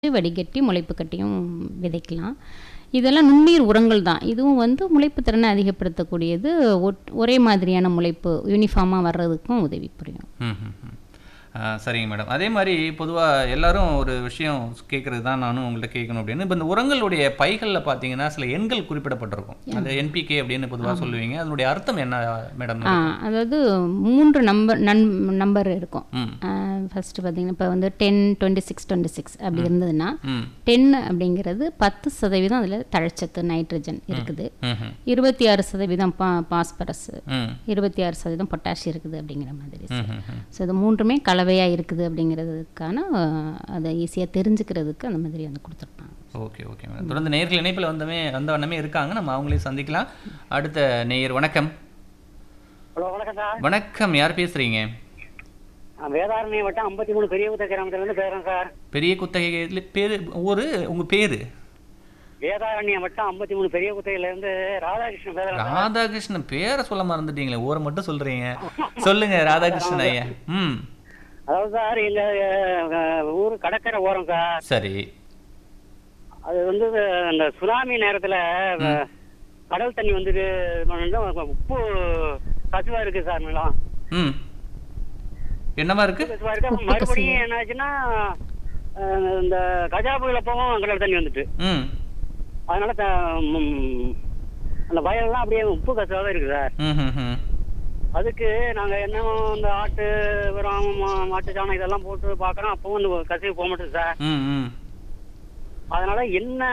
வடிகட்டி முளைப்பு கட்டியும் விதைக்கலாம் இதெல்லாம் நுண்ணீர் உரங்கள் தான் இதுவும் வந்து முளைப்பு திறனை அதிகப்படுத்தக்கூடியது ஒட்- ஒரே மாதிரியான முளைப்பு யூனிஃபார்மாக வர்றதுக்கும் உதவி புரியும் ம் ம், ம். ஆ, சரிங்க மேடம் அதே மாதிரி பொதுவாக எல்லாரும் ஒரு விஷயம் கேட்குறது தான் நானும் உங்கள்கிட்ட கேட்கணும் அப்படின்னு இப்போ இந்த உரங்களுடைய பைகளில் பார்த்தீங்கன்னா சில எண்கள் குறிப்பிடப்பட்டிருக்கும் அது என்பிகே அப்படின்னு பொதுவாக சொல்லுவீங்க அதனுடைய அர்த்தம் என்ன மேடம் ஆ, அதாவது மூன்று நம்பர் நன் நம்பர் இருக்கும் ம் ஃபஸ்ட்டு பார்த்தீங்கன்னா இப்போ வந்து ten twenty six twenty six அப்படி இருந்ததுன்னா ம் டென் அப்படிங்கிறது பத்து சதவீதம் அதில் தழைச்சத்து நைட்ரஜன் இருக்குது ம் ம், இருபத்தி ஆறு சதவீதம் பா பாஸ்பரஸ் ம் இருபத்தி ஆறு சதவீதம் பொட்டாஷ் இருக்குது அப்படிங்கிற மாதிரி ம் ம், ம். ஸோ இது மூன்றுமே கலவையாக இருக்குது அப்படிங்கிறதுக்கான அஹ், அதை ஈஸியாக தெரிஞ்சுக்கிறதுக்கு அந்த மாதிரி வந்து கொடுத்துருப்பாங்க ஓகே ஓகே மேடம் தொடர்ந்து நேர்கள் இணைப்பில் வந்தமே வந்த வண்ணமே இருக்காங்க நம்ம அவங்களையும் சந்திக்கலாம் அடுத்த நேயர் வணக்கம் ஹலோ வணக்கம் சார் வணக்கம் யார் பேசுறீங்க நான் வேதாரண்யம் வட்டம் ஐம்பத்தி மூணு பெரிய குத்த கிராமத்துலேருந்து பேசுகிறேன் சார் பெரிய குத்தகை பேர் ஒரு உங்க பேரு வேதாரண்யம் வட்டம் ஐம்பத்தி மூணு பெரிய குத்தகையிலேருந்து ராதாகிருஷ்ணன் பேசுகிறேன் சார் ராதாகிருஷ்ணன் பேரை சொல்ல மறந்துட்டீங்களே ஊரை மட்டும் சொல்றீங்க சொல்லுங்க ராதாகிருஷ்ணன் ஐயா ம் அதாவது சார் எங்கள் ஊர் கடற்கரை ஓரம் சார் சரி அது வந்து அந்த சுனாமி நேரத்தில் கடல் தண்ணி வந்துட்டு உப்பு கசுவாக இருக்குது சார் நிலம் ம் என்னவா இருக்கு கசுவாக இருக்கு அப்ப மறுபடியும் என்னாச்சுன்னா அஹ், இந்த கஜா புயல் அப்பவும் கடல் தண்ணி வந்துட்டு ம் அதனால த- ம், அந்த வயல்லாம் அப்படியே உப்பு கசுவாக இருக்குது சார் ம் ம், ம் அதுக்கு நாங்க என்ன இந்த ஆட்டு உரம் மா- மாட்டு சாணம் இதெல்லாம் போட்டு பார்க்கறோம் அப்பவும் இந்த கசிவு போக மாட்டேங்குது சார் ம் ம் அதனால என்ன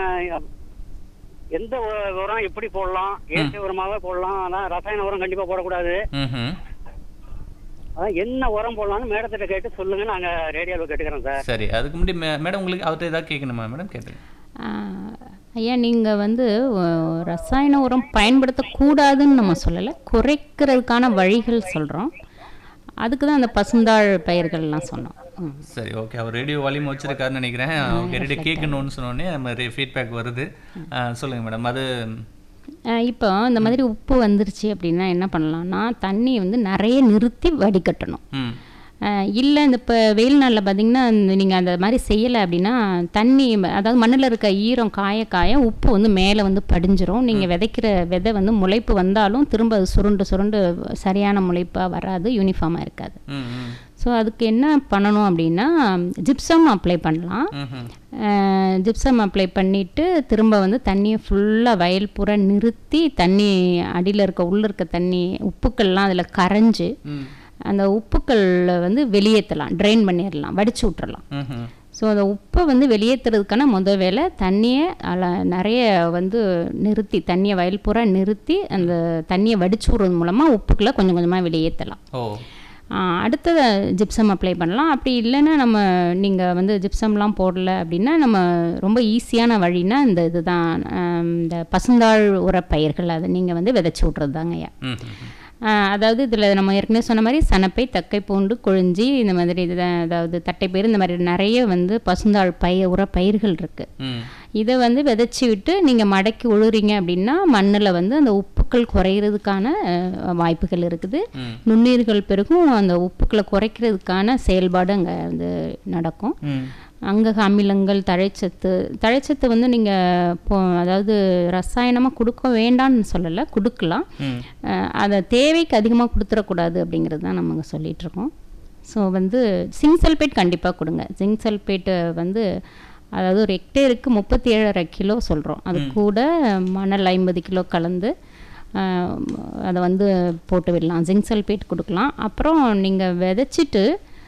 எந்த உ- உரம் எப்படி போடலாம் இயற்கை உரமாவே போடலாம் அதான் ரசாயன உரம் கண்டிப்பா போடக்கூடாது ம் ம் அதான் என்ன உரம் போடலாம்னு மேடத்திட்ட கேட்டு சொல்லுங்க நாங்க ரேடியோவில் கேட்டுக்கிறோம் சார் சரி அதுக்கு முன்னாடி மே- மேடம் உங்களுக்கு அவர்கிட்ட ஏதாவது கேட்கணுமா மேடம் கேட்டுங்க ஆஹ், ஐயா நீங்கள் வந்து அஹ், ரசாயன உரம் பயன்படுத்தக்கூடாதுன்னு நம்ம சொல்லலை குறைக்கிறதுக்கான வழிகள் சொல்கிறோம் அதுக்கு தான் அந்த பசுந்தாழ் பயிர்கள்லாம் சொன்னோம் ம். சரி ஓகே அவர் ரேடியோ வால்யூம் வச்சிருக்காருன்னு நினைக்கிறேன் அவங்க ரேடியோ கேட்கணும்னு சொன்னோடனே நம்ம ஃபீட்பேக் வருது ஆ, சொல்லுங்க மேடம் அது ஆஹ், இப்போ இந்த மாதிரி உப்பு வந்துருச்சு அப்படின்னா என்ன பண்ணலாம்னா தண்ணி வந்து நிறைய நிறுத்தி வடிகட்டணும் ம் இல்லை இந்த இப்போ வெயில் நாளில் பார்த்தீங்கன்னா நீங்கள் அந்த மாதிரி செய்யலை அப்படின்னா தண்ணி அதாவது மண்ணில் இருக்க ஈரம் காய காய உப்பு வந்து மேலே வந்து படிஞ்சிரும் நீங்கள் விதைக்கிற விதை வந்து முளைப்பு வந்தாலும் திரும்ப அது சுருண்டு சுருண்டு சரியான முளைப்பாக வராது யூனிஃபார்மாக இருக்காது ம் ம் ஸோ அதுக்கு என்ன பண்ணணும் அப்படின்னா ஜிப்சம் அப்ளை பண்ணலாம் ம் ம் ஜிப்சம் அப்ளை பண்ணிவிட்டு திரும்ப வந்து தண்ணியை ஃபுல்லாக வயல் பூரா நிறுத்தி தண்ணி அடியில் இருக்க உள்ளே இருக்க தண்ணி உப்புக்கள்லாம் அதில் கரைஞ்சு ம் அந்த உப்புக்களை வந்து வெளியேற்றலாம் ட்ரைன் பண்ணிடலாம் வடிச்சு விட்டுறலாம் ம் ம் ஸோ அந்த உப்பை வந்து வெளியேற்றுறதுக்கான முத வேலை தண்ணியை அதில் நிறைய வந்து நிறுத்தி தண்ணியை வயல் பூரா நிறுத்தி அந்த தண்ணியை வடிச்சு விட்றது மூலமாக உப்புக்களை கொஞ்சம் கொஞ்சமாக வெளியேற்றலாம் ஓ அடுத்தது ஜிப்சம் அப்ளை பண்ணலாம் அப்படி இல்லைன்னா நம்ம நீங்கள் வந்து ஜிப்சம்லாம் போடல அப்படின்னா நம்ம ரொம்ப ஈஸியான வழினா இந்த இதுதான் ஆம், இந்த பசுந்தாழ் உரப்பயிர்கள் அதை நீங்கள் வந்து விதைச்சி விட்றது தாங்கய்யா ம் ம் ம். ஆஹ் அதாவது இதில் நம்ம ஏற்கனவே சொன்ன மாதிரி சனப்பை தக்கை பூண்டு கொழிஞ்சி இந்த மாதிரி இது அதாவது தட்டைப்பயிர் இந்த மாதிரி நிறைய வந்து பசுந்தாழ் பயிர் உர பயிர்கள் இருக்குது ம் இதை வந்து விதைச்சி விட்டு நீங்கள் மடக்கி உழுறீங்க அப்படின்னா மண்ணில் வந்து அந்த உப்புக்கள் குறையிறதுக்கான அஹ், வாய்ப்புகள் இருக்குது ம். நுண்ணுயிர்கள் பெருகும் அந்த உப்புக்களை குறைக்கிறதுக்கான செயல்பாடு அங்கே வந்து நடக்கும் ம் அங்கக அமிலங்கள் தழைச்சத்து தழைச்சத்து வந்து நீங்கள் இப்போ அதாவது ரசாயனமாக கொடுக்க வேண்டாம்னு சொல்லலை கொடுக்கலாம் ம் அஹ் அதை தேவைக்கு அதிகமாக கொடுத்துடக்கூடாது அப்படிங்கிறது தான் நம்ம சொல்லிட்டு இருக்கோம் ஸோ வந்து ஜிங்க் சல்பேட் கண்டிப்பாக கொடுங்க ஜிங்க் சல்பேட்டு வந்து அதாவது ஒரு ஹெக்டேருக்கு முப்பத்தி ஏழரை கிலோ சொல்கிறோம் அது கூட மணல் ஐம்பது கிலோ கலந்து அஹ், அதை வந்து போட்டு விடலாம் ஜிங்க் சல்பேட் கொடுக்கலாம் அப்புறம் நீங்கள் விதைச்சிட்டு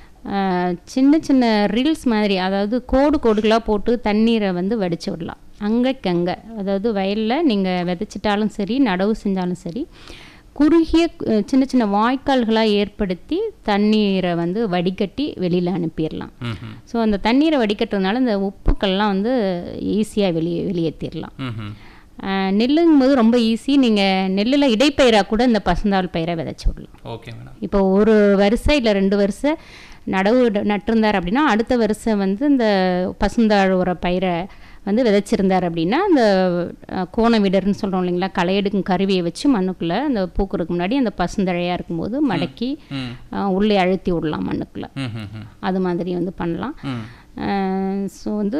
அஹ், சின்ன சின்ன ரீல்ஸ் மாதிரி அதாவது கோடு கோடுகளாக போட்டு தண்ணீரை வந்து வடித்து விடலாம் அங்கேக்கங்கே அதாவது வயலில் நீங்கள் விதைச்சிட்டாலும் சரி நடவு செஞ்சாலும் சரி குறுகிய அஹ், சின்ன சின்ன வாய்க்கால்களாக ஏற்படுத்தி தண்ணீரை வந்து வடிகட்டி வெளியில் அனுப்பிடலாம் ம் ம் ஸோ அந்த தண்ணீரை வடிகட்டுறதுனால இந்த உப்புக்கள்லாம் வந்து ஈஸியாக வெளியே வெளியேற்றிடலாம் ம் ம் நெல்லுங்கும் போது ரொம்ப ஈஸி நீங்கள் நெல்லில் இடைப்பயிராக கூட இந்த பசுந்தாள் பயிரை விதைச்சி விடலாம் ஓகே மேடம் இப்போ ஒரு வருஷம் இல்லை ரெண்டு வருஷம் நடவு ட- நட்டிருந்தார் அப்படின்னா அடுத்த வருஷம் வந்து இந்த பசுந்தாழ் உர பயிரை வந்து விதைச்சிருந்தார் அப்படின்னா அந்த அஹ், கோண விடர்னு சொல்கிறோம் இல்லைங்களா களை எடுக்கும் கருவியை வச்சு மண்ணுக்குள்ளே அந்த பூக்கிறதுக்கு முன்னாடி அந்த பசுந்தழையாக இருக்கும்போது மடக்கி ம் அஹ், உள்ளே அழுத்தி விடலாம் மண்ணுக்குள்ளே ம் ம் ம் அது மாதிரி வந்து பண்ணலாம் ம் ஸோ வந்து